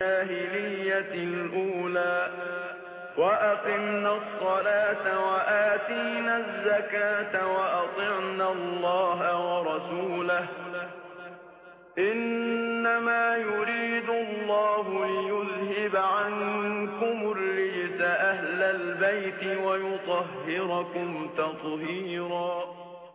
الجاهلية الأولى وأقمنا الصلاة وآتينا الزكاة وأطعنا الله ورسوله إنما يريد الله ليذهب عنكم الرجس أهل البيت ويطهركم تطهيرا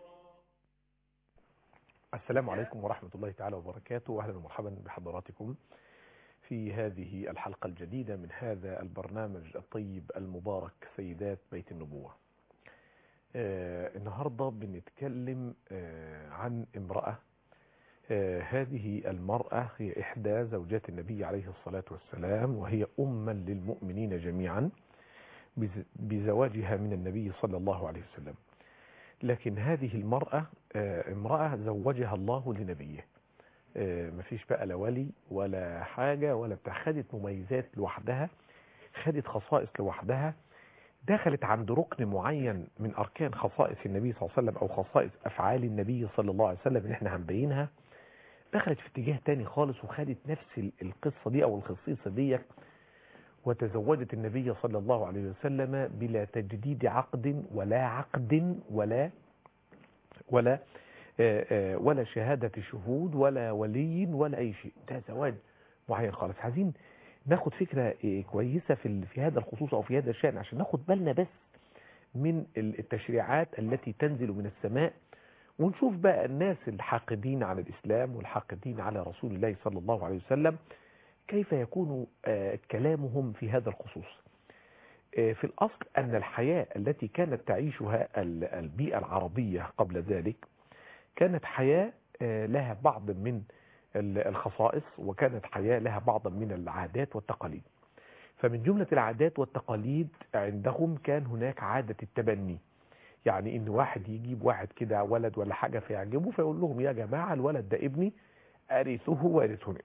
السلام عليكم ورحمة الله تعالى وبركاته وأهلا ومرحبا بحضراتكم في هذه الحلقة الجديدة من هذا البرنامج الطيب المبارك سيدات بيت النبوة آه النهاردة بنتكلم آه عن امرأة آه هذه المرأة هي إحدى زوجات النبي عليه الصلاة والسلام وهي أما للمؤمنين جميعا بزواجها من النبي صلى الله عليه وسلم لكن هذه المرأة امرأة زوجها الله لنبيه مفيش بقى لا ولي ولا حاجة ولا بتاع خدت مميزات لوحدها خدت خصائص لوحدها دخلت عند ركن معين من أركان خصائص النبي صلى الله عليه وسلم أو خصائص أفعال النبي صلى الله عليه وسلم اللي احنا هنبينها دخلت في اتجاه تاني خالص وخدت نفس القصة دي أو الخصيصة دي وتزوجت النبي صلى الله عليه وسلم بلا تجديد عقد ولا عقد ولا ولا ولا شهادة شهود ولا ولي ولا أي شيء ده زواج معين خالص عايزين ناخد فكرة كويسة في في هذا الخصوص أو في هذا الشأن عشان ناخد بالنا بس من التشريعات التي تنزل من السماء ونشوف بقى الناس الحاقدين على الإسلام والحاقدين على رسول الله صلى الله عليه وسلم كيف يكون كلامهم في هذا الخصوص في الأصل أن الحياة التي كانت تعيشها البيئة العربية قبل ذلك كانت حياة لها بعض من الخصائص وكانت حياة لها بعض من العادات والتقاليد فمن جملة العادات والتقاليد عندهم كان هناك عادة التبني يعني ان واحد يجيب واحد كده ولد ولا حاجة فيعجبه فيقول لهم يا جماعة الولد ده ابني أرثه وارثني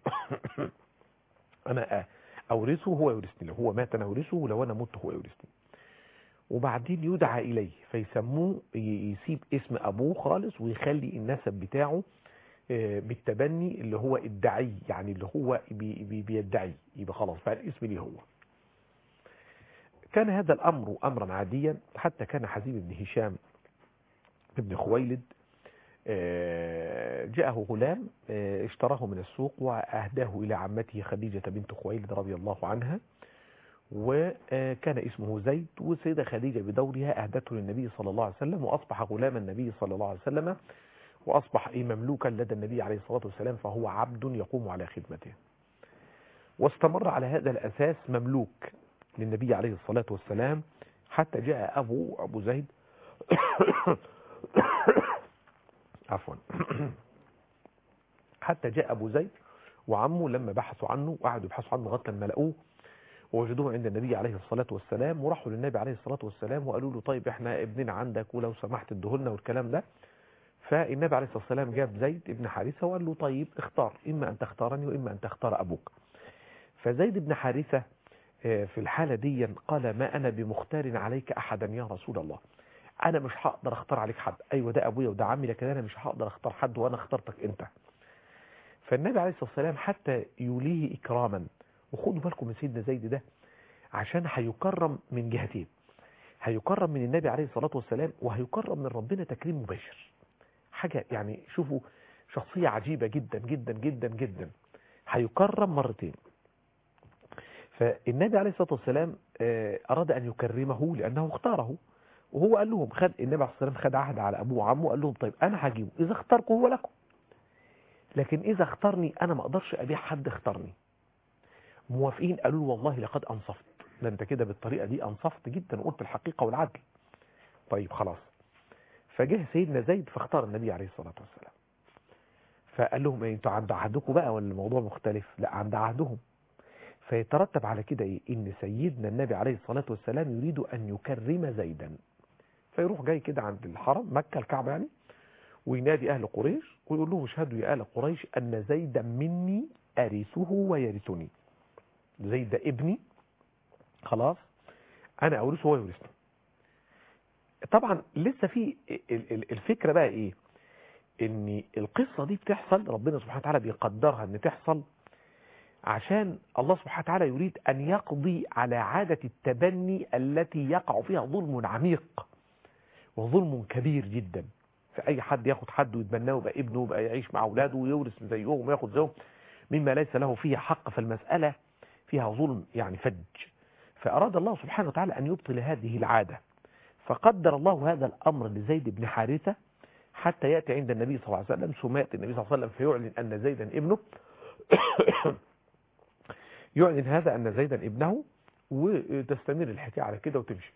انا اورثه هو يورثني لو هو مات انا اورثه ولو انا مت هو يورثني وبعدين يدعى اليه فيسموه يسيب اسم ابوه خالص ويخلي النسب بتاعه بالتبني اللي هو ادعي يعني اللي هو بيدعي يبقى خلاص فالاسم ليه هو كان هذا الامر امرا عاديا حتى كان حزين بن هشام ابن خويلد جاءه غلام اشتراه من السوق وأهداه إلى عمته خديجة بنت خويلد رضي الله عنها وكان اسمه زيد والسيدة خديجة بدورها أهدته للنبي صلى الله عليه وسلم وأصبح غلام النبي صلى الله عليه وسلم وأصبح مملوكا لدى النبي عليه الصلاة والسلام فهو عبد يقوم على خدمته واستمر على هذا الأساس مملوك للنبي عليه الصلاة والسلام حتى جاء أبو أبو زيد عفوا حتى جاء أبو زيد وعمه لما بحثوا عنه وقعدوا يبحثوا عنه لغايه لما لقوه ووجدوه عند النبي عليه الصلاة والسلام وراحوا للنبي عليه الصلاة والسلام وقالوا له طيب احنا ابننا عندك ولو سمحت ادهولنا والكلام ده فالنبي عليه الصلاة والسلام جاب زيد ابن حارثة وقال له طيب اختار إما أن تختارني وإما أن تختار أبوك فزيد بن حارثة في الحالة دي قال ما أنا بمختار عليك أحدا يا رسول الله انا مش هقدر اختار عليك حد ايوه ده ابويا وده عمي لكن انا مش هقدر اختار حد وانا اخترتك انت فالنبي عليه الصلاه والسلام حتى يوليه اكراما وخدوا بالكم من سيدنا زيد ده عشان هيكرم من جهتين هيكرم من النبي عليه الصلاه والسلام وهيكرم من ربنا تكريم مباشر حاجه يعني شوفوا شخصيه عجيبه جدا جدا جدا جدا هيكرم مرتين فالنبي عليه الصلاه والسلام اراد ان يكرمه لانه اختاره وهو قال لهم خد النبي عليه الصلاه والسلام خد عهد على ابوه وعمه قال لهم طيب انا هجيبه اذا اختاركم هو لكم لكن اذا اختارني انا ما اقدرش ابيع حد اختارني موافقين قالوا له والله لقد انصفت ده انت كده بالطريقه دي انصفت جدا وقلت الحقيقه والعدل طيب خلاص فجه سيدنا زيد فاختار النبي عليه الصلاه والسلام فقال لهم ايه انتوا عند عهدكم بقى ولا الموضوع مختلف لا عند عهدهم فيترتب على كده ايه ان سيدنا النبي عليه الصلاه والسلام يريد ان يكرم زيدا فيروح جاي كده عند الحرم مكة الكعبة يعني وينادي أهل قريش ويقول لهم اشهدوا يا أهل قريش أن زيدا مني أرثه ويرثني زيد ده ابني خلاص أنا أورثه ويورثني طبعا لسه في الفكرة بقى إيه ان القصة دي بتحصل ربنا سبحانه وتعالى بيقدرها ان تحصل عشان الله سبحانه وتعالى يريد أن يقضي على عادة التبني التي يقع فيها ظلم عميق وظلم كبير جدا فأي حد ياخد حد ويتبناه ويبقى ابنه ويبقى يعيش مع أولاده ويورث زيهم وياخد زيهم مما ليس له فيه حق فالمسألة فيها ظلم يعني فج فأراد الله سبحانه وتعالى أن يبطل هذه العادة فقدر الله هذا الأمر لزيد بن حارثة حتى يأتي عند النبي صلى الله عليه وسلم ثم يأتي النبي صلى الله عليه وسلم فيعلن أن زيدا ابنه يعلن هذا أن زيدا ابنه وتستمر الحكاية على كده وتمشي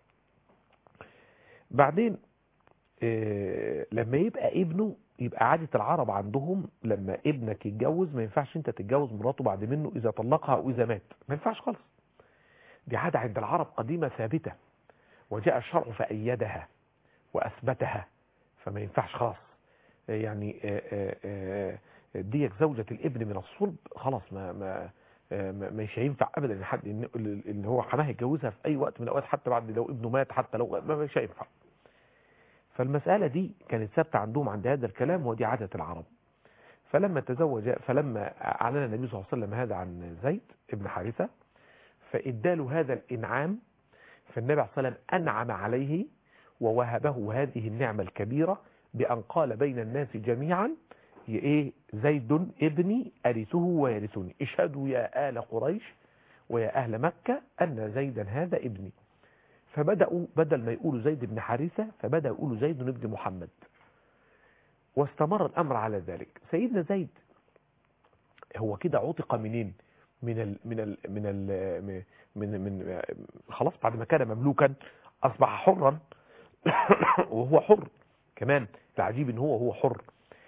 بعدين لما يبقى ابنه يبقى عادة العرب عندهم لما ابنك يتجوز ما ينفعش انت تتجوز مراته بعد منه اذا طلقها او اذا مات ما ينفعش خالص دي عادة عند العرب قديمة ثابتة وجاء الشرع فأيدها وأثبتها فما ينفعش خلاص يعني ديك زوجة الابن من الصلب خلاص ما ما مش هينفع ابدا ان حد ان هو حماه يتجوزها في اي وقت من الاوقات حتى بعد لو ابنه مات حتى لو مش هينفع فالمسألة دي كانت ثابتة عندهم عند هذا الكلام ودي عادة العرب فلما تزوج فلما أعلن النبي صلى الله عليه وسلم هذا عن زيد ابن حارثة فإداله هذا الإنعام فالنبي عليه الصلاة والسلام أنعم عليه ووهبه هذه النعمة الكبيرة بأن قال بين الناس جميعا إيه زيد ابني أرثه ويرثني اشهدوا يا آل قريش ويا أهل مكة أن زيدا هذا ابني فبدأوا بدل ما يقولوا زيد بن حارثة فبدأ يقولوا زيد بن محمد واستمر الأمر على ذلك سيدنا زيد هو كده عتق منين من ال من ال من ال من من خلاص بعد ما كان مملوكا أصبح حرا وهو حر كمان العجيب ان هو هو حر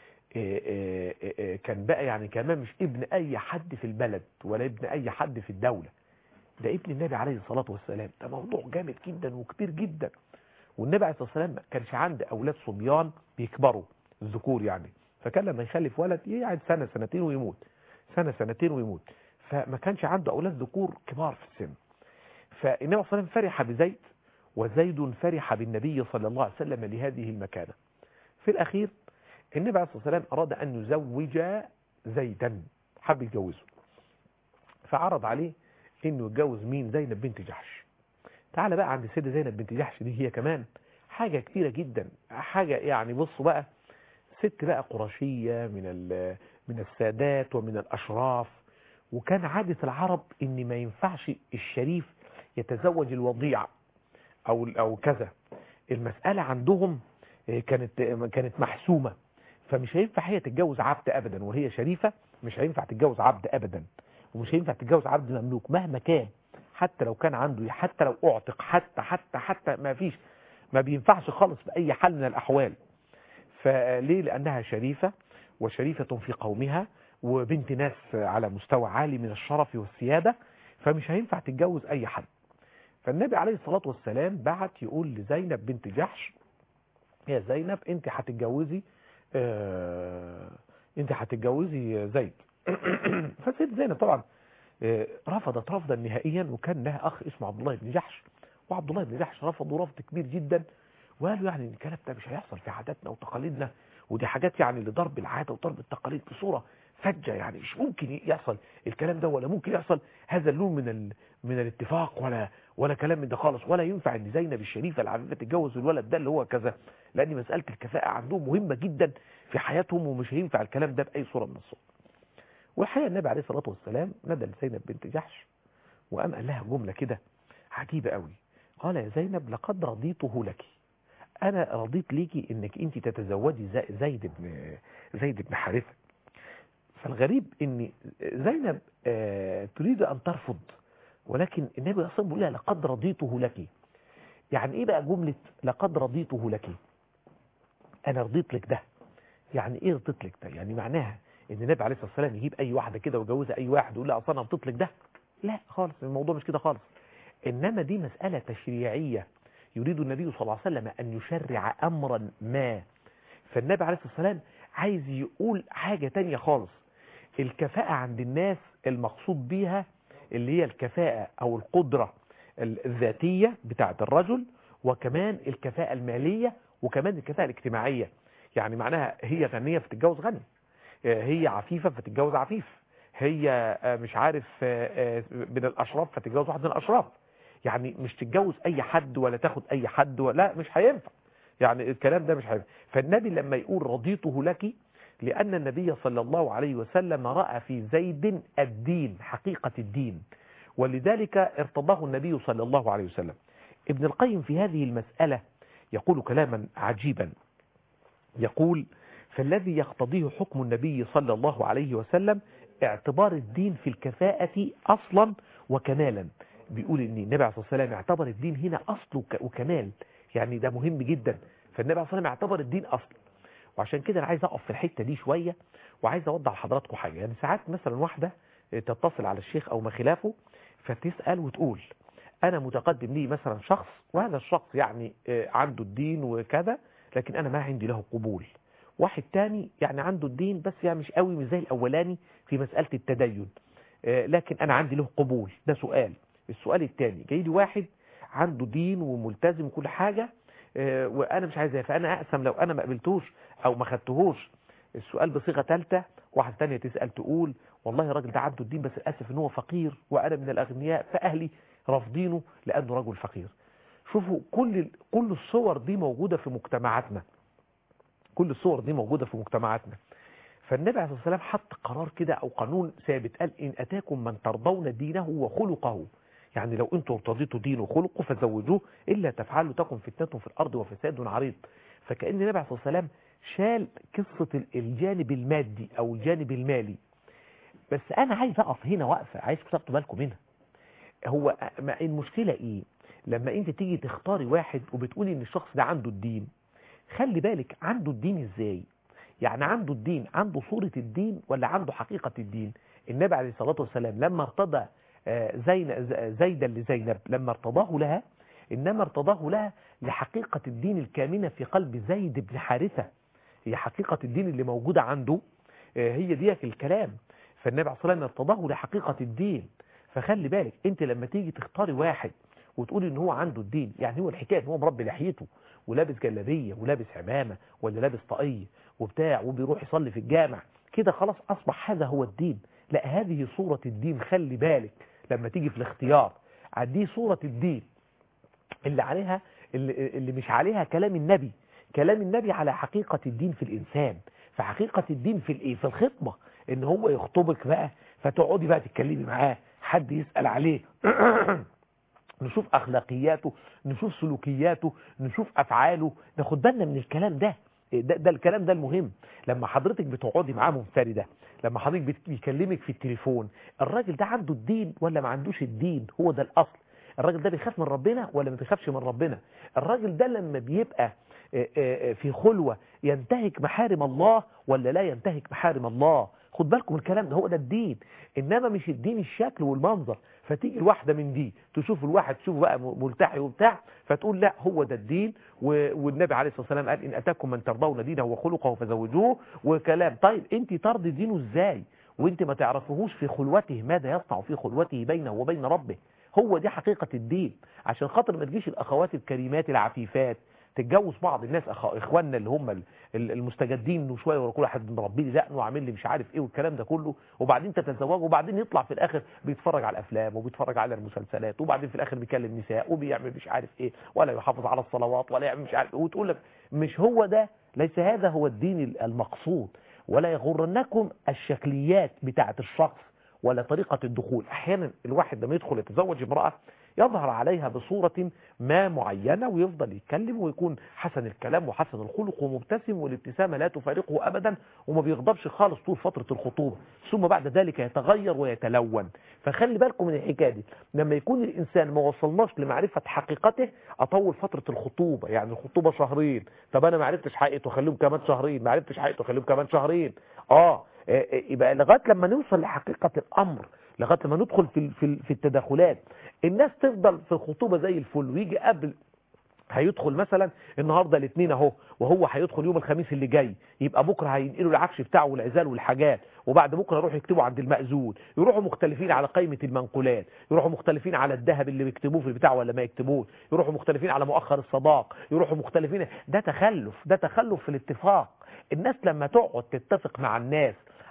كان بقى يعني كمان مش ابن اي حد في البلد ولا ابن اي حد في الدولة ده ابن النبي عليه الصلاة والسلام ده موضوع جامد جدا وكبير جدا والنبي عليه الصلاة والسلام ما كانش عنده أولاد صبيان بيكبروا الذكور يعني فكان لما يخلف ولد يقعد سنة سنتين ويموت سنة سنتين ويموت فما كانش عنده أولاد ذكور كبار في السن فالنبي عليه الصلاة والسلام فرح بزيد وزيد فرح بالنبي صلى الله عليه وسلم لهذه المكانة في الأخير النبي عليه الصلاة والسلام أراد أن يزوج زيدا حب يتجوزه فعرض عليه انه يتجوز مين زينب بنت جحش تعال بقى عند السيدة زينب بنت جحش دي هي كمان حاجة كتيرة جدا حاجة يعني بصوا بقى ست بقى قرشية من من السادات ومن الأشراف وكان عادة العرب ان ما ينفعش الشريف يتزوج الوضيع او او كذا المسألة عندهم كانت كانت محسومة فمش هينفع هي تتجوز عبد ابدا وهي شريفة مش هينفع تتجوز عبد ابدا ومش هينفع تتجوز عبد مملوك مهما كان حتى لو كان عنده حتى لو اعتق حتى حتى حتى ما فيش ما بينفعش خالص بأي حال من الأحوال فليه لأنها شريفة وشريفة في قومها وبنت ناس على مستوى عالي من الشرف والسيادة فمش هينفع تتجوز أي حد فالنبي عليه الصلاة والسلام بعت يقول لزينب بنت جحش يا زينب انت هتتجوزي اه انت هتتجوزي زيد فسيد زينب طبعا رفضت رفضا نهائيا وكان لها اخ اسمه عبد الله بن جحش وعبد الله بن جحش رفض رفض كبير جدا وقالوا يعني الكلام ده مش هيحصل في عاداتنا وتقاليدنا ودي حاجات يعني لضرب العاده وضرب التقاليد بصوره فجه يعني مش ممكن يحصل الكلام ده ولا ممكن يحصل هذا اللون من ال... من الاتفاق ولا ولا كلام من ده خالص ولا ينفع ان زينب الشريفه العفيفه تتجوز الولد ده اللي هو كذا لان مساله الكفاءه عندهم مهمه جدا في حياتهم ومش هينفع الكلام ده باي صوره من الصور والحقيقه النبي عليه الصلاه والسلام ندى لزينب بنت جحش وقام قال لها جمله كده عجيبه قوي قال يا زينب لقد رضيته لك انا رضيت ليكي انك انت تتزوجي زيد بن زيد بن حارثه فالغريب ان زينب تريد ان ترفض ولكن النبي اصلا بيقول لها لقد رضيته لك يعني ايه بقى جمله لقد رضيته لك انا رضيت لك ده يعني ايه رضيت لك ده يعني معناها ان النبي عليه الصلاه والسلام يجيب اي واحده كده ويجوزها اي واحد ويقول لها اصلا انا رضيت لك ده لا خالص الموضوع مش كده خالص انما دي مساله تشريعيه يريد النبي صلى الله عليه وسلم ان يشرع امرا ما فالنبي عليه الصلاه والسلام عايز يقول حاجه تانية خالص الكفاءه عند الناس المقصود بيها اللي هي الكفاءه او القدره الذاتيه بتاعه الرجل وكمان الكفاءه الماليه وكمان الكفاءه الاجتماعيه يعني معناها هي غنيه فتتجوز غني هي عفيفه فتتجوز عفيف هي آه، مش عارف آه، آه، من الاشراف فتتجوز واحد من الاشراف يعني مش تتجوز اي حد ولا تاخد اي حد ولا لا مش هينفع يعني الكلام ده مش هينفع فالنبي لما يقول رضيته لك لان النبي صلى الله عليه وسلم راى في زيد الدين حقيقه الدين ولذلك ارتضاه النبي صلى الله عليه وسلم ابن القيم في هذه المسألة يقول كلاما عجيبا يقول فالذي يقتضيه حكم النبي صلى الله عليه وسلم اعتبار الدين في الكفاءة أصلا وكمالا بيقول ان النبي عليه الصلاة والسلام اعتبر الدين هنا أصل وك- وكمال يعني ده مهم جدا فالنبي عليه الصلاة والسلام اعتبر الدين أصل وعشان كده أنا عايز أقف في الحتة دي شوية وعايز أوضح لحضراتكم حاجة يعني ساعات مثلا واحدة تتصل على الشيخ أو ما خلافه فتسأل وتقول أنا متقدم لي مثلا شخص وهذا الشخص يعني آه، عنده الدين وكذا لكن أنا ما عندي له قبول واحد تاني يعني عنده الدين بس يعني مش قوي مش زي الأولاني في مسألة التدين آه، لكن أنا عندي له قبول ده سؤال السؤال التاني جاي لي واحد عنده دين وملتزم وكل حاجة آه، وأنا مش عايزها فأنا أقسم لو أنا ما قبلتوش أو ما خدتهوش السؤال بصيغة ثالثة واحد تانية تسأل تقول والله الراجل ده عنده الدين بس للأسف إن هو فقير وأنا من الأغنياء فأهلي رافضينه لأنه رجل فقير شوفوا كل كل الصور دي موجودة في مجتمعاتنا كل الصور دي موجودة في مجتمعاتنا فالنبي عليه الصلاة والسلام حط قرار كده أو قانون ثابت قال إن أتاكم من ترضون دينه وخلقه يعني لو انتم ارتضيتوا دينه وخلقه فزوجوه إلا تفعلوا تكن فتنة في الأرض وفساد عريض فكأن النبي عليه الصلاة والسلام شال قصة ال- الجانب المادي أو الجانب المالي بس أنا عايز أقف هنا وقفة عايزكم تاخدوا بالكم منها هو ما المشكلة إيه لما أنت تيجي تختاري واحد وبتقولي إن الشخص ده عنده الدين خلي بالك عنده الدين إزاي يعني عنده الدين عنده صورة الدين ولا عنده حقيقة الدين النبي عليه الصلاة والسلام لما ارتضى آه، زين ز- زيدا لزينب لما ارتضاه لها إنما ارتضاه لها لحقيقة الدين الكامنة في قلب زيد بن حارثة هي حقيقة الدين اللي موجودة عنده آه، هي دي الكلام فالنبي عليه الصلاة والسلام ارتضاه لحقيقة الدين فخلي بالك انت لما تيجي تختاري واحد وتقولي ان هو عنده الدين يعني هو الحكايه ان هو مربي لحيته ولابس جلابيه ولابس عمامه ولا لابس طاقيه وبتاع وبيروح يصلي في الجامع كده خلاص اصبح هذا هو الدين لا هذه صوره الدين خلي بالك لما تيجي في الاختيار دي صوره الدين اللي عليها اللي, اللي مش عليها كلام النبي كلام النبي على حقيقة الدين في الإنسان فحقيقة الدين في الإيه في الخطبة إن هو يخطبك بقى فتقعدي بقى تتكلمي معاه حد يسأل عليه نشوف أخلاقياته نشوف سلوكياته نشوف أفعاله ناخد بالنا من الكلام ده ده, ده الكلام ده المهم لما حضرتك بتقعدي معاه منفردة لما حضرتك بت- بيكلمك في التليفون الراجل ده عنده الدين ولا ما عندوش الدين هو ده الأصل الراجل ده بيخاف من ربنا ولا ما بيخافش من ربنا الراجل ده لما بيبقى آه، آه، في خلوة ينتهك محارم الله ولا لا ينتهك محارم الله خد بالكم الكلام ده هو ده الدين انما مش الدين الشكل والمنظر فتيجي الواحدة من دي تشوف الواحد تشوف بقى م- ملتحي وبتاع فتقول لا هو ده الدين و- والنبي عليه الصلاة والسلام قال إن أتاكم من ترضون دينه وخلقه فزوجوه وكلام طيب انت ترضي دينه ازاي وانت ما تعرفهوش في خلوته ماذا يصنع في خلوته بينه وبين ربه هو دي حقيقة الدين عشان خاطر ما تجيش الأخوات الكريمات العفيفات تتجوز بعض الناس أخ... اخواننا اللي هم ال- ال- المستجدين وشويه ورا كل واحد مربي لي دقن وعامل لي مش عارف ايه والكلام ده كله وبعدين تتزوجوا وبعدين يطلع في الاخر بيتفرج على الافلام وبيتفرج على المسلسلات وبعدين في الاخر بيكلم نساء وبيعمل مش عارف ايه ولا يحافظ على الصلوات ولا يعمل مش عارف ايه وتقول لك مش هو ده ليس هذا هو الدين المقصود ولا يغرنكم الشكليات بتاعه الشخص ولا طريقة الدخول احيانا الواحد لما يدخل يتزوج امرأة يظهر عليها بصورة ما معينة ويفضل يتكلم ويكون حسن الكلام وحسن الخلق ومبتسم والابتسامة لا تفارقه أبدا وما بيغضبش خالص طول فترة الخطوبة ثم بعد ذلك يتغير ويتلون فخلي بالكم من الحكاية دي لما يكون الإنسان ما وصلناش لمعرفة حقيقته أطول فترة الخطوبة يعني الخطوبة شهرين طب أنا ما عرفتش حقيقته خليهم كمان شهرين ما عرفتش حقيقته خليهم كمان شهرين آه آه، آه، يبقى لغاية لما نوصل لحقيقة الأمر لغاية لما ندخل في في في التداخلات الناس تفضل في الخطوبة زي الفل ويجي قبل هيدخل مثلا النهارده الاثنين اهو وهو هيدخل يوم الخميس اللي جاي يبقى بكره هينقلوا العفش بتاعه والعزال والحاجات وبعد بكره يروحوا يكتبوا عند المأذون يروحوا مختلفين على قائمه المنقولات يروحوا مختلفين على الذهب اللي بيكتبوه في البتاع ولا ما يكتبوه يروحوا مختلفين على مؤخر الصداق يروحوا مختلفين ده تخلف ده تخلف في الاتفاق الناس لما تقعد تتفق مع الناس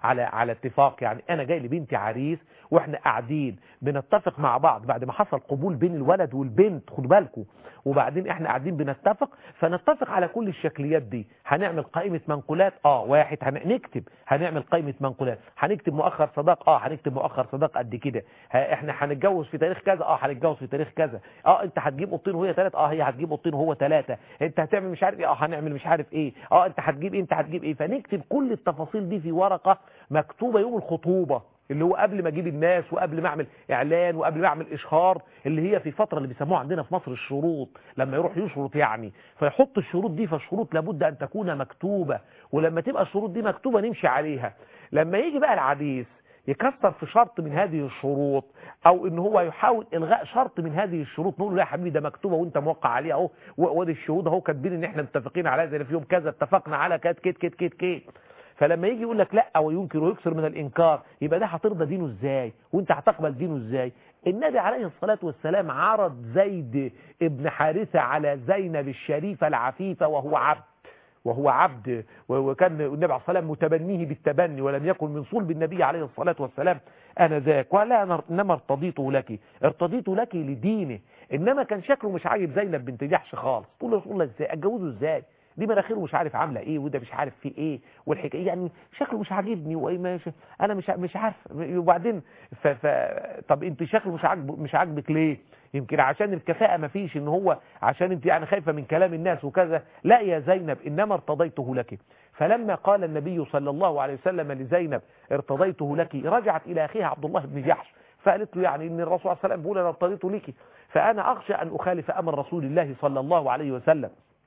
على على اتفاق يعني انا جاي لبنتي عريس واحنا قاعدين بنتفق مع بعض بعد ما حصل قبول بين الولد والبنت خدوا بالكم وبعدين احنا قاعدين بنتفق فنتفق على كل الشكليات دي هنعمل قائمة منقولات اه واحد هنكتب هنعمل قائمة منقولات هنكتب مؤخر صداق اه هنكتب مؤخر صداق قد كده احنا هنتجوز في تاريخ كذا اه هنتجوز في تاريخ كذا اه انت هتجيب اوضتين وهي ثلاثة اه هي هتجيب اوضتين وهو ثلاثة انت هتعمل مش عارف ايه اه هنعمل مش عارف ايه اه انت هتجيب ايه انت هتجيب ايه فنكتب كل التفاصيل دي في ورقة مكتوبة يوم الخطوبة اللي هو قبل ما اجيب الناس وقبل ما اعمل اعلان وقبل ما اعمل اشهار اللي هي في فتره اللي بيسموها عندنا في مصر الشروط لما يروح يشرط يعني فيحط الشروط دي فالشروط لابد ان تكون مكتوبه ولما تبقى الشروط دي مكتوبه نمشي عليها لما يجي بقى العريس يكسر في شرط من هذه الشروط او ان هو يحاول الغاء شرط من هذه الشروط نقول له يا حبيبي ده مكتوبه وانت موقع عليها اهو وادي الشهود اهو كاتبين ان احنا متفقين عليها زي في يوم كذا اتفقنا على كات كيت كيت كيت كيت فلما يجي يقول لك لا وينكر ويكسر من الإنكار يبقى ده هترضى دينه ازاي وانت هتقبل دينه ازاي النبي عليه الصلاة والسلام عرض زيد ابن حارثة على زينب الشريفة العفيفة وهو عبد وهو عبد وكان النبي عليه الصلاة والسلام متبنيه بالتبني ولم يكن من صلب النبي عليه الصلاة والسلام أنا ذاك ولا أنا إنما ارتضيته لك ارتضيته لك لدينه إنما كان شكله مش عاجب زينب بنت جحش خالص تقول له رسول الله ازاي اتجوزه ازاي دي مناخيره مش عارف عامله ايه وده مش عارف فيه ايه والحكايه يعني شكله مش عاجبني وايه ماشي انا مش مش عارف وبعدين ف... ف... طب انت شكله مش عاجب مش عاجبك ليه يمكن عشان الكفاءه ما فيش ان هو عشان انت يعني خايفه من كلام الناس وكذا لا يا زينب انما ارتضيته لك فلما قال النبي صلى الله عليه وسلم لزينب ارتضيته لك رجعت الى اخيها عبد الله بن جحش فقالت له يعني ان الرسول صلى الله عليه وسلم بيقول انا ارتضيته لك فانا اخشى ان اخالف امر رسول الله صلى الله عليه وسلم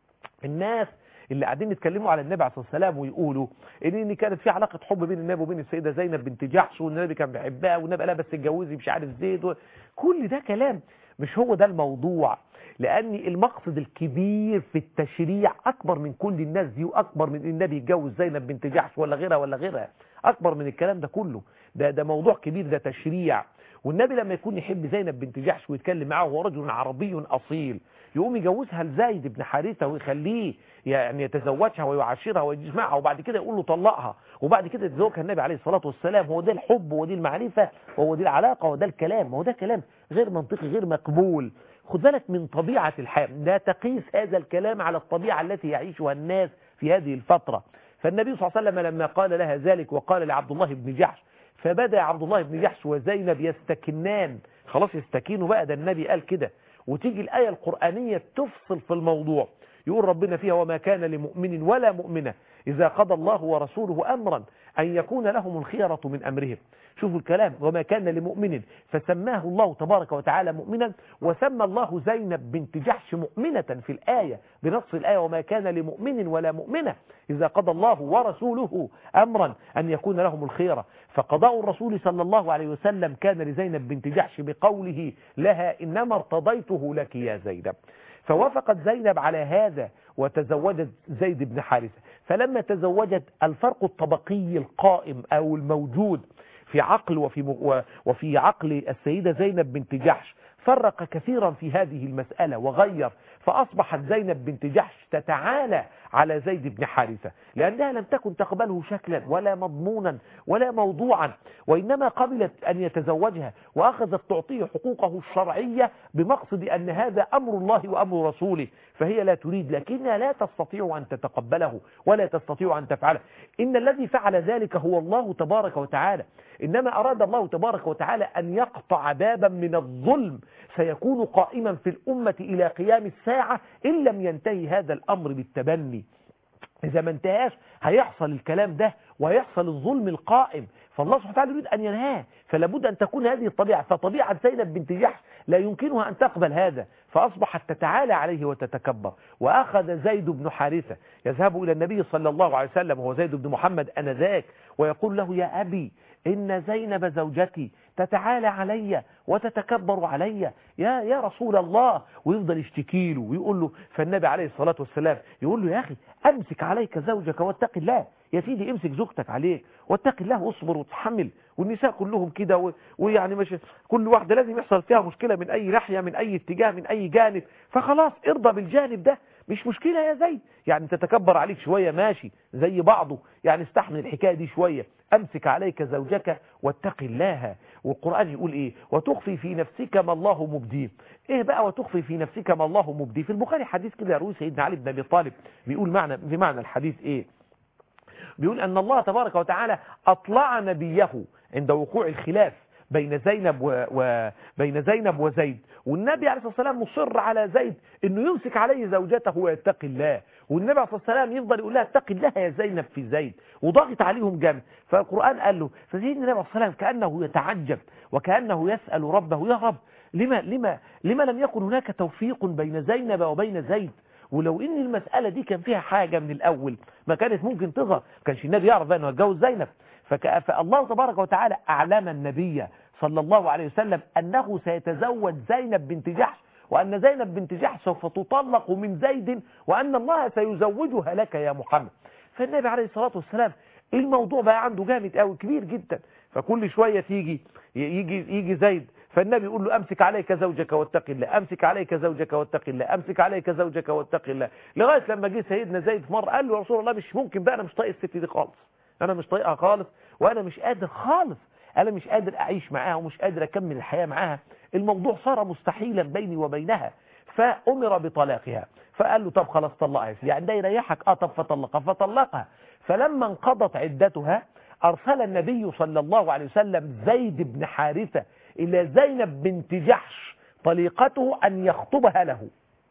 الناس اللي قاعدين يتكلموا على النبي عليه الصلاه والسلام ويقولوا ان ان كانت في علاقه حب بين النبي وبين السيده زينب بنت جحش والنبي كان بيحبها والنبي قالها بس اتجوزي مش عارف زيد و... كل ده كلام مش هو ده الموضوع لان المقصد الكبير في التشريع اكبر من كل الناس دي واكبر من النبي يتجوز زينب بنت جحش ولا غيرها ولا غيرها اكبر من الكلام ده كله ده ده موضوع كبير ده تشريع والنبي لما يكون يحب زينب بنت جحش ويتكلم معاه وهو رجل عربي اصيل يقوم يجوزها لزايد بن حارثة ويخليه يعني يتزوجها ويعاشرها ويجمعها وبعد كده يقول له طلقها وبعد كده يتزوجها النبي عليه الصلاة والسلام هو ده الحب وهو دي المعرفة وهو دي العلاقة وده الكلام هو ده كلام غير منطقي غير مقبول خد بالك من طبيعة الحياة لا تقيس هذا الكلام على الطبيعة التي يعيشها الناس في هذه الفترة فالنبي صلى الله عليه وسلم لما قال لها ذلك وقال لعبد الله بن جحش فبدأ عبد الله بن جحش وزينب يستكنان خلاص يستكينوا بقى ده النبي قال كده وتيجي الآية القرآنية تفصل في الموضوع يقول ربنا فيها وما كان لمؤمن ولا مؤمنة إذا قضى الله ورسوله أمرا أن يكون لهم الخيرة من أمرهم شوفوا الكلام وما كان لمؤمن فسماه الله تبارك وتعالى مؤمنا وسمى الله زينب بنت جحش مؤمنة في الآية بنص الآية وما كان لمؤمن ولا مؤمنة إذا قضى الله ورسوله أمرا أن يكون لهم الخيرة فقضاء الرسول صلى الله عليه وسلم كان لزينب بنت جحش بقوله لها إنما ارتضيته لك يا زينب فوافقت زينب على هذا وتزوجت زيد بن حارثة فلما تزوجت الفرق الطبقي القائم أو الموجود في عقل وفي, وفي عقل السيدة زينب بنت جحش فرق كثيرا في هذه المسألة وغير فأصبحت زينب بنت جحش تتعالى على زيد بن حارثة لأنها لم تكن تقبله شكلا ولا مضمونا ولا موضوعا وإنما قبلت أن يتزوجها وأخذت تعطيه حقوقه الشرعية بمقصد أن هذا أمر الله وأمر رسوله فهي لا تريد لكنها لا تستطيع أن تتقبله ولا تستطيع أن تفعله إن الذي فعل ذلك هو الله تبارك وتعالى إنما أراد الله تبارك وتعالى أن يقطع بابا من الظلم سيكون قائما في الأمة إلى قيام الساعة إن لم ينتهي هذا الأمر بالتبني إذا ما انتهاش هيحصل الكلام ده ويحصل الظلم القائم فالله سبحانه وتعالى يريد أن ينهاه فلا بد أن تكون هذه الطبيعة فطبيعة زينب بنت جحش لا يمكنها أن تقبل هذا فأصبحت تتعالى عليه وتتكبر وأخذ زيد بن حارثة يذهب إلى النبي صلى الله عليه وسلم وهو زيد بن محمد أنذاك ويقول له يا أبي إن زينب زوجتي تتعالى علي وتتكبر علي يا يا رسول الله ويفضل يشتكي له ويقول له فالنبي عليه الصلاة والسلام يقول له يا أخي أمسك عليك زوجك واتق الله يا سيدي امسك زوجتك عليك واتق الله واصبر وتحمل والنساء كلهم كده و... ويعني مش كل واحدة لازم يحصل فيها مشكلة من أي ناحية من أي اتجاه من أي جانب فخلاص ارضى بالجانب ده مش مشكلة يا زيد يعني تتكبر عليك شوية ماشي زي بعضه يعني استحمل الحكاية دي شوية أمسك عليك زوجك واتق الله والقرآن يقول إيه وتخفي في نفسك ما الله مبديه إيه بقى وتخفي في نفسك ما الله مبديه في البخاري حديث كده يروي سيدنا علي بن أبي طالب بيقول معنى في معنى الحديث إيه بيقول أن الله تبارك وتعالى أطلع نبيه عند وقوع الخلاف بين زينب و... و... بين زينب وزيد والنبي عليه الصلاة والسلام مصر على زيد انه يمسك عليه زوجته ويتقي الله والنبي عليه الصلاة والسلام يفضل يقول لها اتقي الله يا زينب في زيد وضغط عليهم جامد فالقرآن قال له فسيدنا النبي عليه الصلاة والسلام كأنه يتعجب وكأنه يسأل ربه يا رب لما لما لما لم يكن هناك توفيق بين زينب وبين زيد ولو ان المسألة دي كان فيها حاجة من الاول ما كانت ممكن تظهر كانش النبي يعرف انه يتجوز زينب فك... فالله تبارك وتعالى اعلم النبي صلى الله عليه وسلم انه سيتزوج زينب بنت جحش وان زينب بنت جحش سوف تطلق من زيد وان الله سيزوجها لك يا محمد فالنبي عليه الصلاة والسلام الموضوع بقى عنده جامد قوي كبير جدا فكل شوية تيجي يجي يجي زيد فالنبي يقول له امسك عليك زوجك واتق الله امسك عليك زوجك واتق الله امسك عليك زوجك واتق الله لغايه لما جه سيدنا زيد في مره قال له يا رسول الله مش ممكن بقى انا مش طايق الست دي خالص انا مش طايقها خالص وانا مش قادر خالص انا مش قادر اعيش معاها ومش قادر اكمل الحياه معاها الموضوع صار مستحيلا بيني وبينها فامر بطلاقها فقال له طب خلاص طلقها يعني ده يريحك اه طب فطلقها فطلقها فلما انقضت عدتها ارسل النبي صلى الله عليه وسلم زيد بن حارثه إلى زينب بنت جحش طليقته أن يخطبها له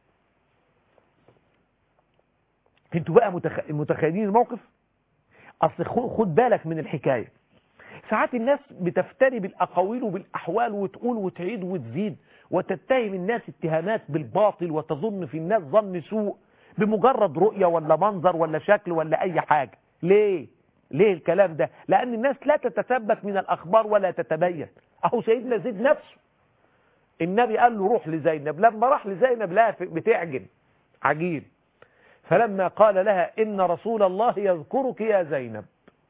انتوا بقى متخ... متخيلين الموقف أصل خد بالك من الحكاية ساعات الناس بتفتري بالأقاويل وبالأحوال وتقول وتعيد وتزيد وتتهم الناس اتهامات بالباطل وتظن في الناس ظن سوء بمجرد رؤية ولا منظر ولا شكل ولا أي حاجة ليه؟ ليه الكلام ده؟ لأن الناس لا تتثبت من الأخبار ولا تتبين اهو سيدنا زيد نفسه النبي قال له روح لزينب لما راح لزينب لها بتعجن عجين فلما قال لها ان رسول الله يذكرك يا زينب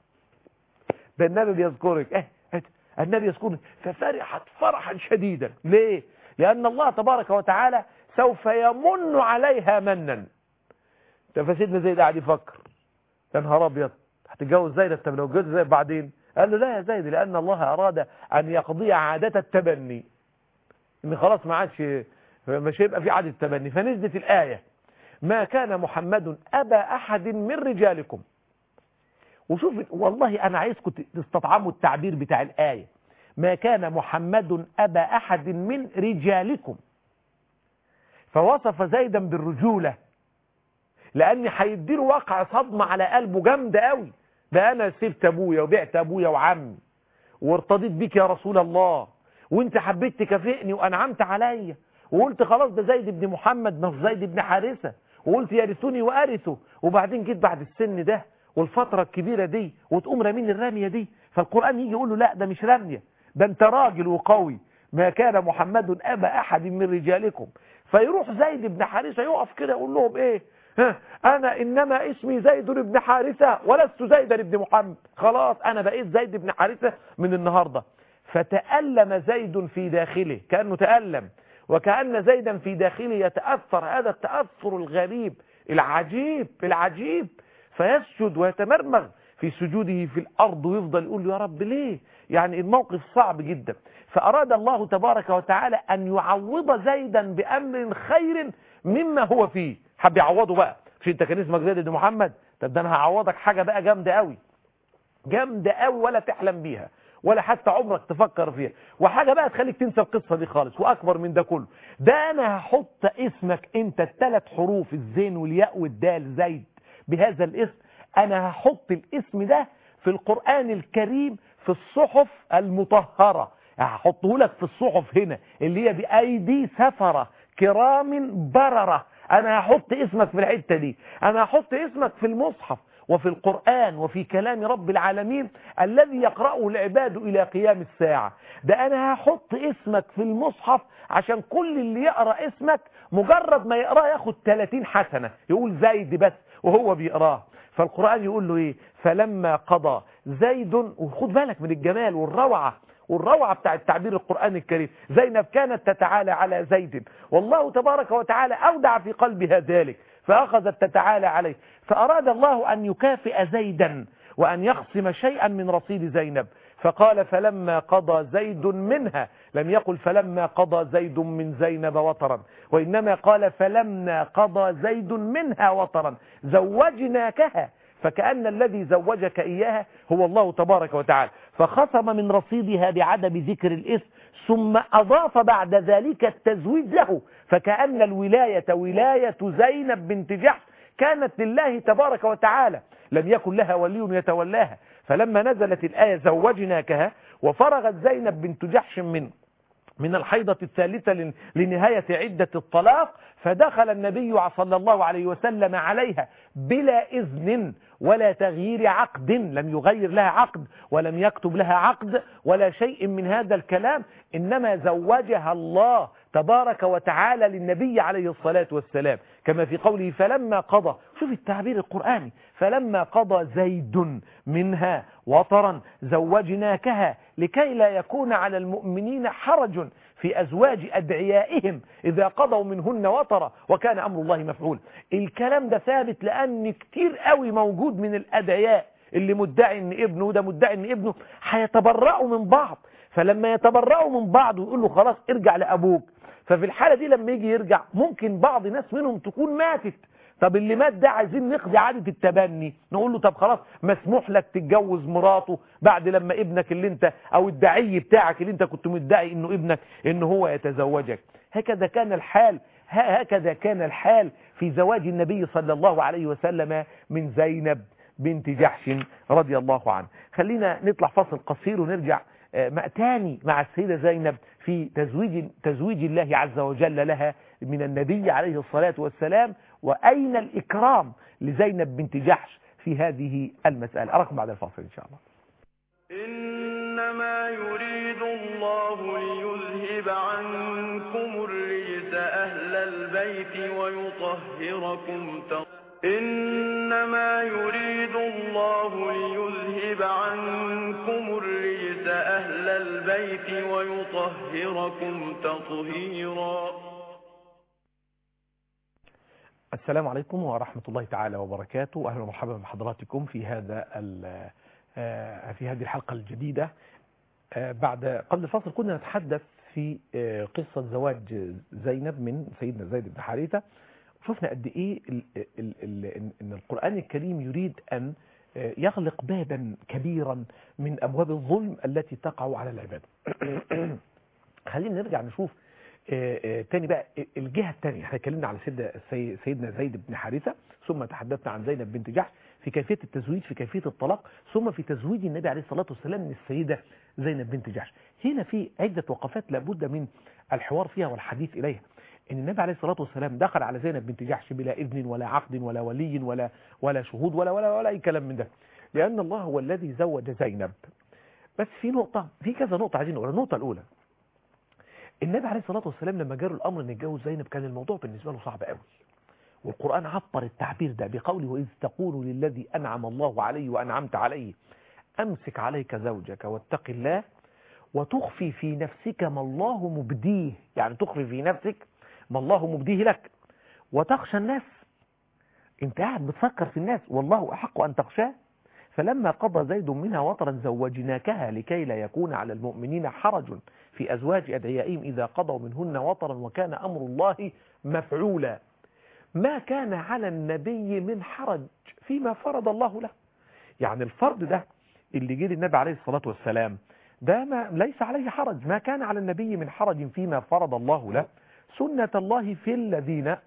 ده النبي بيذكرك اه النبي يذكرك ففرحت فرحا شديدا ليه لان الله تبارك وتعالى سوف يمن عليها منا فسيدنا زيد قاعد يفكر يا نهار ابيض هتتجوز زينب طب لو اتجوزت زينب بعدين قال له لا يا زيد لأن الله أراد أن يقضي عادة التبني إن خلاص ما عادش مش هيبقى في عادة التبني فنزلت الآية ما كان محمد أبا أحد من رجالكم وشوف والله أنا عايزكم تستطعموا التعبير بتاع الآية ما كان محمد أبا أحد من رجالكم فوصف زيدا بالرجولة لأن هيديله وقع صدمة على قلبه جامدة قوي ده انا سبت ابويا وبعت ابويا وعمي وارتضيت بيك يا رسول الله وانت حبيت تكافئني وانعمت عليا وقلت خلاص ده زيد بن محمد مش زيد بن حارثه وقلت يرثني وارثه وبعدين جيت بعد السن ده والفتره الكبيره دي وتقوم رامين الرميه دي فالقران يجي يقول له لا ده مش رميه ده انت راجل وقوي ما كان محمد ابا احد من رجالكم فيروح زيد بن حارثه يقف كده يقول لهم ايه ها انا انما اسمي زيد بن حارثة ولست زيد بن محمد خلاص انا بقيت زيد بن حارثة من النهاردة فتألم زيد في داخله كأنه تألم وكأن زيدا في داخله يتأثر هذا التأثر الغريب العجيب العجيب فيسجد ويتمرمغ في سجوده في الأرض ويفضل يقول له يا رب ليه يعني الموقف صعب جدا فأراد الله تبارك وتعالى أن يعوض زيدا بأمر خير مما هو فيه حب يعوضه بقى مش انت كان اسمك زيد بن محمد طب ده انا هعوضك حاجه بقى جامده قوي جامده قوي ولا تحلم بيها ولا حتى عمرك تفكر فيها وحاجه بقى تخليك تنسى القصه دي خالص واكبر من ده كله ده انا هحط اسمك انت الثلاث حروف الزين والياء والدال زيد بهذا الاسم انا هحط الاسم ده في القران الكريم في الصحف المطهره هحطه لك في الصحف هنا اللي هي بايدي سفره كرام برره انا هحط اسمك في الحتة دي انا هحط اسمك في المصحف وفي القرآن وفي كلام رب العالمين الذي يقرأه العباد إلى قيام الساعة ده أنا هحط اسمك في المصحف عشان كل اللي يقرأ اسمك مجرد ما يقرأ ياخد 30 حسنة يقول زيد بس وهو بيقراه فالقرآن يقول له ايه فلما قضى زيد وخد بالك من الجمال والروعة والروعة بتاع التعبير القرآن الكريم زينب كانت تتعالى على زيد والله تبارك وتعالى أودع في قلبها ذلك فأخذت تتعالى عليه فأراد الله أن يكافئ زيدا وأن يخصم شيئا من رصيد زينب فقال فلما قضى زيد منها لم يقل فلما قضى زيد من زينب وطرا وإنما قال فلما قضى زيد منها وطرا زوجناكها فكأن الذي زوجك إياها هو الله تبارك وتعالى فخصم من رصيدها بعدم ذكر الإثم ثم أضاف بعد ذلك التزويج له فكأن الولاية ولاية زينب بنت جحش كانت لله تبارك وتعالى لم يكن لها ولي يتولاها فلما نزلت الآية زوجناكها وفرغت زينب بنت جحش من من الحيضة الثالثة لنهاية عدة الطلاق فدخل النبي صلى الله عليه وسلم عليها بلا إذن ولا تغيير عقد لم يغير لها عقد ولم يكتب لها عقد ولا شيء من هذا الكلام إنما زوجها الله تبارك وتعالى للنبي عليه الصلاة والسلام كما في قوله فلما قضى شوف التعبير القرآني فلما قضى زيد منها وطرا زوجناكها لكي لا يكون على المؤمنين حرج في أزواج أدعيائهم إذا قضوا منهن وطرا وكان أمر الله مفعول الكلام ده ثابت لأن كتير قوي موجود من الأدعياء اللي مدعي ان ابنه وده مدعي ان ابنه هيتبرأوا من بعض فلما يتبرأوا من بعض ويقول له خلاص ارجع لأبوك ففي الحالة دي لما يجي يرجع ممكن بعض ناس منهم تكون ماتت طب اللي مات ده عايزين نقضي عادة التبني نقول له طب خلاص مسموح لك تتجوز مراته بعد لما ابنك اللي انت او الدعي بتاعك اللي انت كنت مدعي انه ابنك انه هو يتزوجك هكذا كان الحال هكذا كان الحال في زواج النبي صلى الله عليه وسلم من زينب بنت جحش رضي الله عنه خلينا نطلع فصل قصير ونرجع تاني مع السيدة زينب في تزويج, تزويج الله عز وجل لها من النبي عليه الصلاة والسلام وأين الإكرام لزينب بنت جحش في هذه المسألة أراكم بعد الفاصل إن شاء الله إنما يريد الله ليذهب عنكم الرجس أهل البيت ويطهركم تطهيرا إنما يريد الله ليذهب عنكم الرجس أهل البيت ويطهركم تطهيرا السلام عليكم ورحمة الله تعالى وبركاته أهلا ومرحبا بحضراتكم في هذا في هذه الحلقة الجديدة بعد قبل الفاصل كنا نتحدث في قصة زواج زينب من سيدنا زيد بن حارثة شفنا قد ايه ال ال ال ان القرآن الكريم يريد ان يغلق بابا كبيرا من ابواب الظلم التي تقع على العباد خلينا نرجع نشوف تاني بقى الجهة الثانية احنا اتكلمنا على سيدنا سيدنا زيد بن حارثة ثم تحدثنا عن زينب بنت جحش في كيفية التزويج في كيفية الطلاق ثم في تزويج النبي عليه الصلاة والسلام من السيدة زينب بنت جحش هنا في عدة وقفات لابد من الحوار فيها والحديث إليها ان النبي عليه الصلاة والسلام دخل على زينب بنت جحش بلا إذن ولا عقد ولا ولي ولا ولا شهود ولا ولا ولا أي كلام من ده لأن الله هو الذي زوج زينب بس في نقطة في كذا نقطة عايزين نقولها النقطة الأولى النبي عليه الصلاة والسلام لما جاله الأمر أن يتجوز زينب كان الموضوع بالنسبة له صعب قوي والقرآن عبر التعبير ده بقوله وإذ تقول للذي أنعم الله عليه وأنعمت عليه أمسك عليك زوجك واتق الله وتخفي في نفسك ما الله مبديه يعني تخفي في نفسك ما الله مبديه لك وتخشى الناس انت قاعد بتفكر في الناس والله أحق أن تخشاه فلما قضى زيد منها وطرا زوجناكها لكي لا يكون على المؤمنين حرج في أزواج أدعيائهم إذا قضوا منهن وطرا وكان أمر الله مفعولا ما كان على النبي من حرج فيما فرض الله له يعني الفرض ده اللي جه للنبي عليه الصلاة والسلام ده ما ليس عليه حرج ما كان على النبي من حرج فيما فرض الله له سنة الله في الذين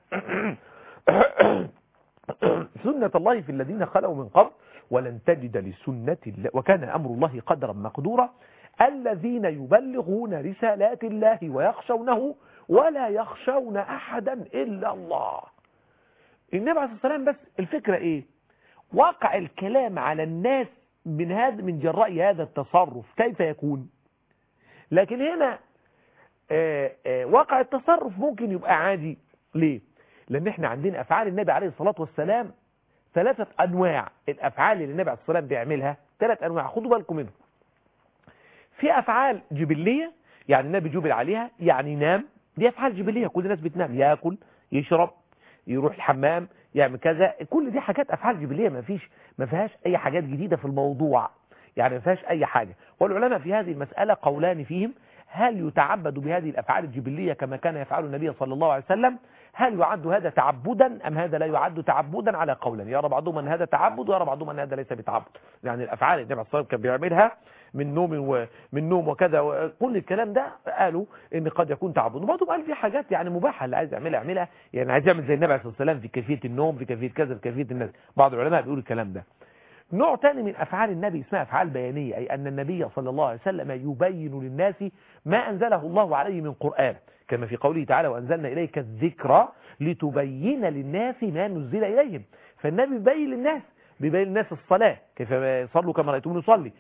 سنة الله في الذين خلوا من قبل ولن تجد لسنة الله وكان أمر الله قدرا مقدورا الذين يبلغون رسالات الله ويخشونه ولا يخشون أحدا إلا الله النبي عليه الصلاة والسلام بس الفكرة إيه واقع الكلام على الناس من هذا من جراء هذا التصرف كيف يكون لكن هنا آآ آآ واقع التصرف ممكن يبقى عادي ليه لان احنا عندنا افعال النبي عليه الصلاة والسلام ثلاثة انواع الافعال اللي النبي عليه الصلاة والسلام بيعملها ثلاث انواع خدوا بالكم منهم في افعال جبلية يعني النبي جبل عليها يعني ينام دي افعال جبلية كل الناس بتنام ياكل يشرب يروح الحمام يعمل كذا كل دي حاجات افعال جبليه ما فيش ما فيهاش اي حاجات جديده في الموضوع يعني ما فيهاش اي حاجه والعلماء في هذه المساله قولان فيهم هل يتعبد بهذه الافعال الجبليه كما كان يفعل النبي صلى الله عليه وسلم هل يعد هذا تعبدا ام هذا لا يعد تعبدا على قولين يرى بعضهم ان هذا تعبد ويرى بعضهم ان هذا ليس بتعبد يعني الافعال النبي صلى الله عليه وسلم كان بيعملها من نوم ومن نوم وكذا وكل الكلام ده قالوا ان قد يكون تعبد وبعضهم قال في حاجات يعني مباحه اللي عايز يعملها يعملها يعني عايز يعمل زي النبي عليه الصلاه والسلام في كيفيه النوم في كيفيه كذا في كيفيه الناس بعض العلماء بيقولوا الكلام ده نوع تاني من أفعال النبي اسمها أفعال بيانية أي أن النبي صلى الله عليه وسلم يبين للناس ما أنزله الله عليه من قرآن كما في قوله تعالى وأنزلنا إليك الذكرى لتبين للناس ما نزل إليهم فالنبي يبين للناس بيبين للناس الصلاة كيف يصلوا كما رأيتم نصلي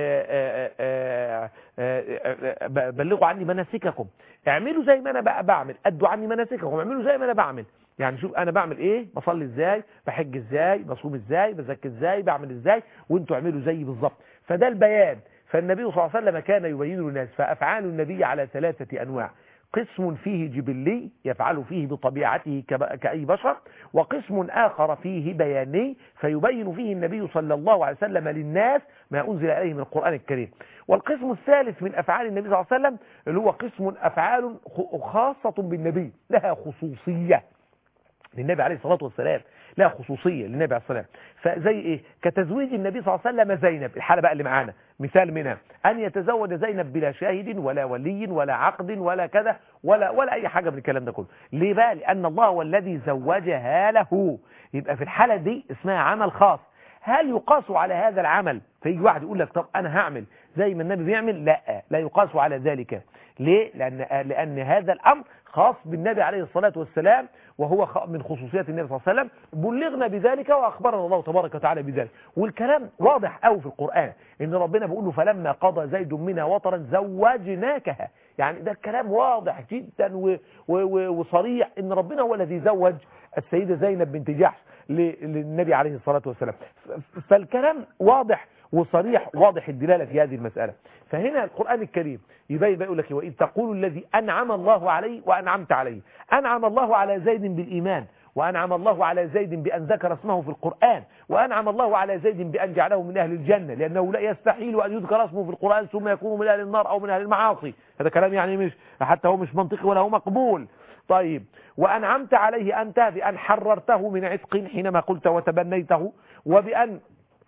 بلغوا عني مناسككم اعملوا زي ما أنا بقى بعمل أدوا عني مناسككم اعملوا زي ما أنا بعمل يعني شوف انا بعمل ايه بصلي ازاي بحج ازاي بصوم ازاي بزكي ازاي بعمل ازاي وانتوا اعملوا زيي بالظبط فده البيان فالنبي صلى الله عليه وسلم كان يبين للناس فافعال النبي على ثلاثه انواع قسم فيه جبلي يفعل فيه بطبيعته كأي بشر وقسم آخر فيه بياني فيبين فيه النبي صلى الله عليه وسلم للناس ما أنزل عليه من القرآن الكريم والقسم الثالث من أفعال النبي صلى الله عليه وسلم اللي هو قسم أفعال خاصة بالنبي لها خصوصية للنبي عليه الصلاة والسلام لها خصوصية للنبي عليه الصلاة والسلام فزي ايه كتزويج النبي صلى الله عليه وسلم زينب الحالة بقى اللي معانا مثال منها أن يتزوج زينب بلا شاهد ولا ولي ولا عقد ولا كذا ولا ولا أي حاجة من الكلام ده كله ليه بقى لأن الله هو الذي زوجها له يبقى في الحالة دي اسمها عمل خاص هل يقاس على هذا العمل فيجي واحد يقول لك طب أنا هعمل زي ما النبي بيعمل لا لا يقاس على ذلك ليه لأن, لأن هذا الأمر خاص بالنبي عليه الصلاة والسلام وهو من خصوصيات النبي صلى الله عليه وسلم بلغنا بذلك وأخبرنا الله تبارك وتعالى بذلك والكلام واضح قوي في القرآن إن ربنا بيقول له فلما قضى زيد منها وطرا زوجناكها يعني ده الكلام واضح جدا و و و وصريح إن ربنا هو الذي زوج السيدة زينب بنت جحش للنبي عليه الصلاة والسلام فالكلام واضح وصريح واضح الدلالة في هذه المسألة فهنا القرآن الكريم يبين يقول لك وإذ تقول الذي أنعم الله عليه وأنعمت عليه أنعم الله على زيد بالإيمان وأنعم الله على زيد بأن ذكر اسمه في القرآن وأنعم الله على زيد بأن جعله من أهل الجنة لأنه لا يستحيل أن يذكر اسمه في القرآن ثم يكون من أهل النار أو من أهل المعاصي هذا كلام يعني مش حتى هو مش منطقي ولا هو مقبول طيب وأنعمت عليه أنت بأن حررته من عتق حينما قلت وتبنيته وبأن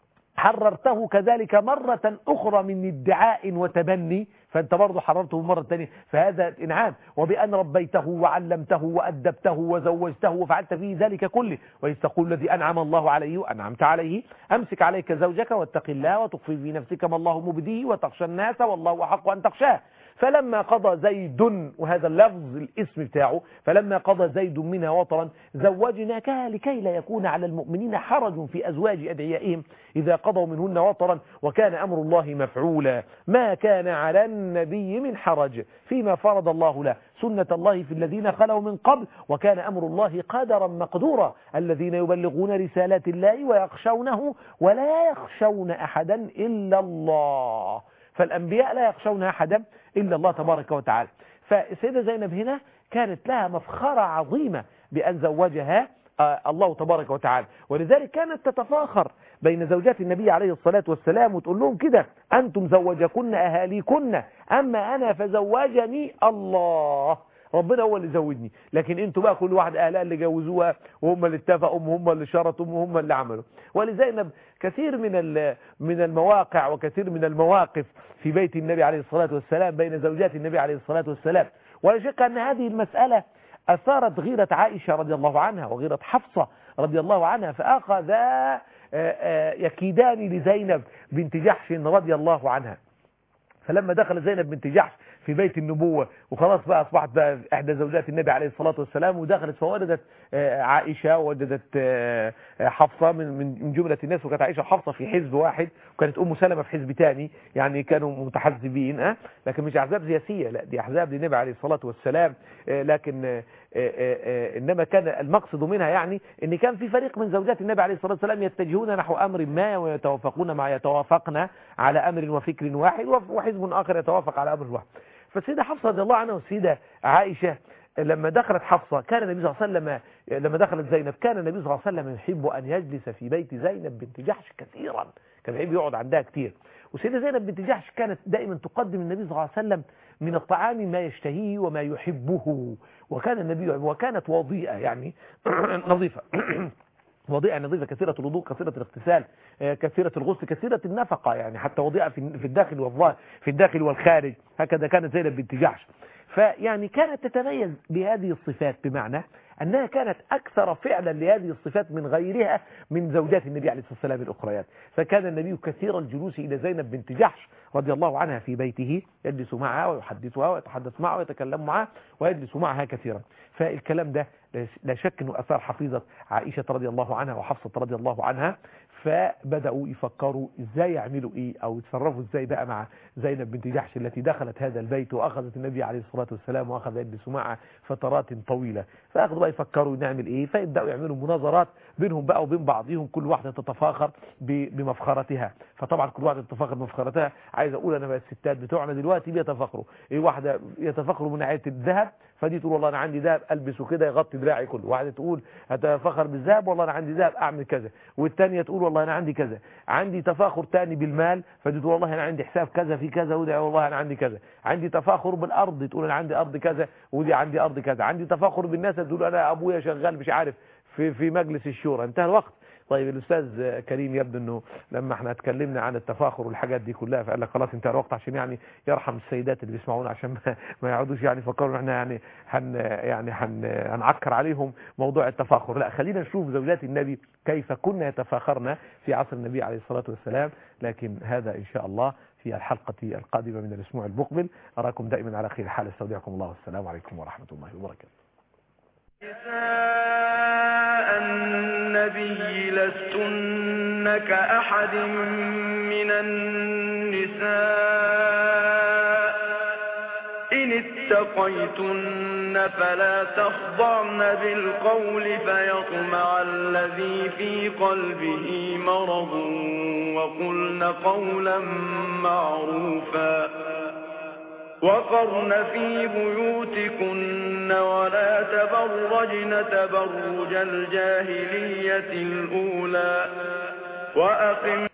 حررته كذلك مرة أخرى من ادعاء وتبني فأنت برضه حررته مرة ثانية فهذا إنعام وبأن ربيته وعلمته وأدبته وزوجته وفعلت فيه ذلك كله وإذ تقول الذي أنعم الله عليه وأنعمت عليه أمسك عليك زوجك واتق الله وتخفي في نفسك ما الله مبديه وتخشى الناس والله أحق أن تخشاه فلما قضى زيد وهذا اللفظ الاسم بتاعه فلما قضى زيد منها وطرا زوجناكها لكي لا يكون على المؤمنين حرج في أزواج أدعيائهم إذا قضوا منهن وطرا وكان أمر الله مفعولا ما كان على النبي من حرج فيما فرض الله له سنة الله في الذين خلوا من قبل وكان أمر الله قدرا مقدورا الذين يبلغون رسالات الله ويخشونه ولا يخشون أحدا إلا الله فالأنبياء لا يخشون أحدا إلا الله تبارك وتعالى فالسيدة زينب هنا كانت لها مفخرة عظيمة بأن زوجها الله تبارك وتعالى ولذلك كانت تتفاخر بين زوجات النبي عليه الصلاة والسلام وتقول لهم كده أنتم زوجكن أهاليكن أما أنا فزوجني الله ربنا هو اللي زوجني لكن انتوا بقى كل واحد اهلها اللي جوزوها وهم اللي اتفقوا وهم اللي شرطوا وهم اللي عملوا ولزينب كثير من من المواقع وكثير من المواقف في بيت النبي عليه الصلاة والسلام بين زوجات النبي عليه الصلاة والسلام ولا شك أن هذه المسألة أثارت غيرة عائشة رضي الله عنها وغيرة حفصة رضي الله عنها فأخذا يكيدان لزينب بنت جحش رضي الله عنها فلما دخل زينب بنت جحش في بيت النبوة وخلاص بقى أصبحت بقى إحدى زوجات النبي عليه الصلاة والسلام ودخلت فوجدت عائشة ووجدت حفصة من من جملة الناس وكانت عائشة وحفصة في حزب واحد وكانت أم سلمة في حزب تاني يعني كانوا متحزبين أه لكن مش أحزاب سياسية لا دي أحزاب للنبي عليه الصلاة والسلام لكن إنما كان المقصد منها يعني إن كان في فريق من زوجات النبي عليه الصلاة والسلام يتجهون نحو أمر ما ويتوافقون مع يتوافقن على أمر وفكر واحد وحزب آخر يتوافق على أمر واحد فالسيدة حفصة رضي الله عنها والسيدة عائشة لما دخلت حفصة كان النبي صلى الله عليه وسلم لما دخلت زينب كان النبي صلى الله عليه وسلم يحب أن يجلس في بيت زينب بنت جحش كثيرا كان يحب يقعد عندها كتير وسيدة زينب بنت جحش كانت دائما تقدم النبي صلى الله عليه وسلم من الطعام ما يشتهيه وما يحبه وكان النبي وكانت وضيئة يعني نظيفة وضيئة نظيفة كثيرة الوضوء كثيرة الاغتسال آه، كثيرة الغسل كثيرة النفقة يعني حتى وضيئة في في الداخل والظاهر في الداخل والخارج هكذا كانت زينب بنت جحش فيعني كانت تتميز بهذه الصفات بمعنى أنها كانت أكثر فعلا لهذه الصفات من غيرها من زوجات النبي عليه الصلاة والسلام الأخريات فكان النبي كثير الجلوس إلى زينب بنت جحش رضي الله عنها في بيته يجلس معها ويحدثها ويتحدث معها ويتكلم معها ويجلس معها كثيرا فالكلام ده لا شك أنه أثار حفيظة عائشة رضي الله عنها وحفصة رضي الله عنها فبدأوا يفكروا ازاي يعملوا ايه او يتصرفوا ازاي بقى مع زينب بنت جحش التي دخلت هذا البيت واخذت النبي عليه الصلاة والسلام واخذ يجلس معها فترات طويلة فاخذوا بقى يفكروا نعمل ايه فيبدأوا يعملوا مناظرات بينهم بقى وبين بعضهم كل واحدة تتفاخر ب- بمفخرتها فطبعا كل واحدة تتفاخر بمفخرتها عايز اقول انا بقى الستات بتوعنا دلوقتي بيتفاخروا ايه واحدة يتفاخروا من ناحية الذهب فدي تقول والله انا عندي ذهب البسه كده يغطي دراعي كله واحده تقول اتفاخر بالذهب والله انا عندي ذهب اعمل كذا والثانيه تقول والله انا عندي كذا عندي تفاخر تاني بالمال فدي تقول والله انا عندي حساب كذا في كذا ودي والله انا عندي كذا عندي تفاخر بالارض تقول انا عندي ارض كذا ودي عندي ارض كذا عندي تفاخر بالناس تقول انا ابويا شغال مش عارف في في مجلس الشورى انتهى الوقت طيب الاستاذ كريم يبدو انه لما احنا اتكلمنا عن التفاخر والحاجات دي كلها فقال لك خلاص انتهى الوقت عشان يعني يرحم السيدات اللي بيسمعونا عشان ما, ما يقعدوش يعني يفكروا ان احنا يعني هن يعني هن هنعكر عليهم موضوع التفاخر لا خلينا نشوف زوجات النبي كيف كنا يتفاخرن في عصر النبي عليه الصلاه والسلام لكن هذا ان شاء الله في الحلقة القادمة من الأسبوع المقبل أراكم دائما على خير حال استودعكم الله والسلام عليكم ورحمة الله وبركاته نساء النبي لستن كأحد من النساء إن اتقيتن فلا تخضعن بالقول فيطمع الذي في قلبه مرض وقلن قولا معروفا وقرن في بيوتكن ولا تبرجن تبرج الجاهلية الأولى وأقم